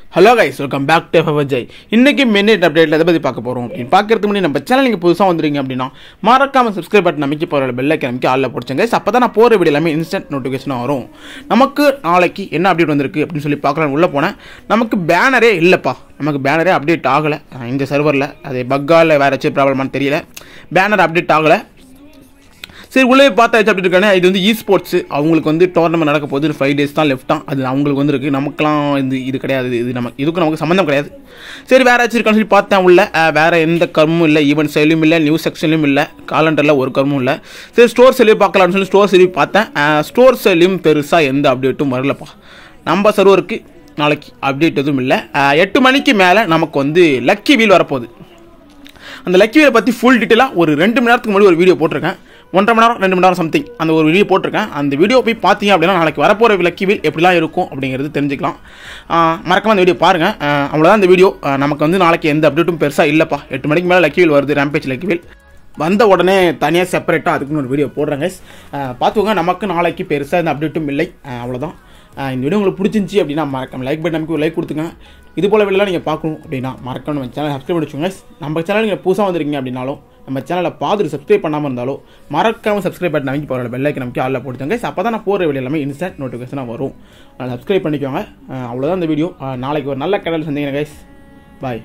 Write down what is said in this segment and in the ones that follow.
Hello guys welcome back to Vijay இன்னைக்கு minute அப்டேட்டில் எதை பற்றி பார்க்க போகிறோம் அப்படின்னு பார்க்கறதுக்கு முன்னாடி நம்ம சேனல் நீங்கள் புதுசாக வந்துருங்க அப்படின்னா மறக்காம சப்ஸ்கிரைப் பட்டன் அமைக்க போகிற பெல்லை கிளம்பிக்கு ஆளில் பிடிச்சங்க கைஸ் அப்போ தான் நான் போகிற வீடியோ எல்லாமே இன்ஸ்டன்ட் நோட்டிஃபிகேஷனாக வரும் நமக்கு நாளைக்கு என்ன அப்டேட் வந்திருக்கு அப்படின்னு சொல்லி பார்க்கலாம் உள்ளே போனேன் நமக்கு பேனரே இல்லைப்பா நமக்கு பேனரே அப்டேட் ஆகலை இந்த சர்வரில் அது பக்கா இல்லை வேறு ஏதாச்சும் ப்ராப்ளமானு தெரியல பேனர் அப்டேட் ஆகலை சரி உள்ளே பார்த்தாச்சு அப்படி இருக்கானே இது வந்து இ ஸ்போர்ட்ஸ் அவங்களுக்கு வந்து டோர்னமெண்ட் நடக்க போகுது ஃபைவ் டேஸ் தான் லெஃப்ட்டாக அது அவங்களுக்கு வந்து இருக்குது நமக்குலாம் இது இது கிடையாது இது நமக்கு இதுக்கும் நமக்கு சம்மந்தம் கிடையாது சரி வேறு ஏதாச்சும் இருக்கான்னு சொல்லி பார்த்தேன் உள்ள அஹ், வேற எந்த கர்மும் இல்லை ஈவெண்ட் செயலும் இல்லை நியூஸ் செக்ஷன்லையும் இல்லை காலண்டரில் ஒரு கர்மும் இல்லை சரி ஸ்டோர் செல்வி பார்க்கலாம்னு சொல்லி ஸ்டோர் செல்வி பார்த்தேன் ஸ்டோர் செல்லியும் பெருசாக எந்த அப்டேட்டும் வரலப்பா நம்ம சர்வருக்கு நாளைக்கு அப்டேட் எதுவும் இல்லை அஹ், எட்டு மணிக்கு மேலே நமக்கு வந்து லக்கி வீல் வரப்போகுது அந்த லக்கி வீலை பற்றி ஃபுல் டீட்டெயிலாக ஒரு ரெண்டு மணி நேரத்துக்கு முன்னாடி ஒரு வீடியோ போட்டிருக்கேன் ஒன்றரை மணி நேரம் ரெண்டு மணி நேரம் சம்திங் அந்த ஒரு வீடியோ போட்டிருக்கேன் அந்த வீடியோ போய் பார்த்தீங்க அப்படின்னா நாளைக்கு வரப்போகிற லக்கி வீல் எப்படிலாம் இருக்கும் அப்படிங்கிறது தெரிஞ்சுக்கலாம் ஆஹ் மறக்காம அந்த வீடியோ பாருங்கள் அவ்வளோதான் இந்த வீடியோ ஆஹ் நமக்கு வந்து நாளைக்கு எந்த அப்டேட்டும் பெருசாக இல்லைப்பா எட்டு மணிக்கு மேலே லக்கி வீல் வருது ரேம்பேஜ் லக்கி வீல் வந்த உடனே தனியாக செப்பரேட்டாக அதுக்குன்னு ஒரு வீடியோ போடுறேங்க பார்த்துக்கோங்க நமக்கு நாளைக்கு பெருசாக எந்த அப்டேட்டும் இல்லை ஆஹ் அவ்வளோதான் ஆஹ் இந்த வீடியோ உங்களுக்கு பிடிச்சிருந்துச்சி அப்படின்னா மறக்காம லைக் பட்டன் நமக்கு ஒரு லைக் கொடுத்துங்க இது போல வீடியோலாம் நீங்கள் பார்க்கணும் அப்படின்னா மறக்காம நம்ம சேனல் சப்ஸ்கிரைப் பண்ணிச்சுங்க நம்ம சேனல் நீங்கள் புதுசாக வந்திருக்கீங்க அப்படின்னாலும் நம்ம சேனலை பார்த்துட்டு சப்ஸ்கிரைப் பண்ணாமல் இருந்தாலும் மறக்காம சப்ஸ்கிரைப் பட்டன் அமைக்கி போகிற பெல்லைக்கு நமக்கு ஆளில் போட்டுங்க அப்போ தான் நான் போகிற வீடியோ எல்லாமே இன்ஸ்டன்ட் நோட்டிஃபிகேஷனாக வரும் அதனால் சப்ஸ்கிரைப் பண்ணிக்கோங்க ஆஹ் அவ்வளோதான் இந்த வீடியோ ஆஹ் நாளைக்கு ஒரு நல்ல கடல் சந்திக்கிறேன் guys bye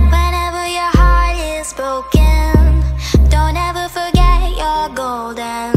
Whenever your heart is broken, don't ever forget you're golden.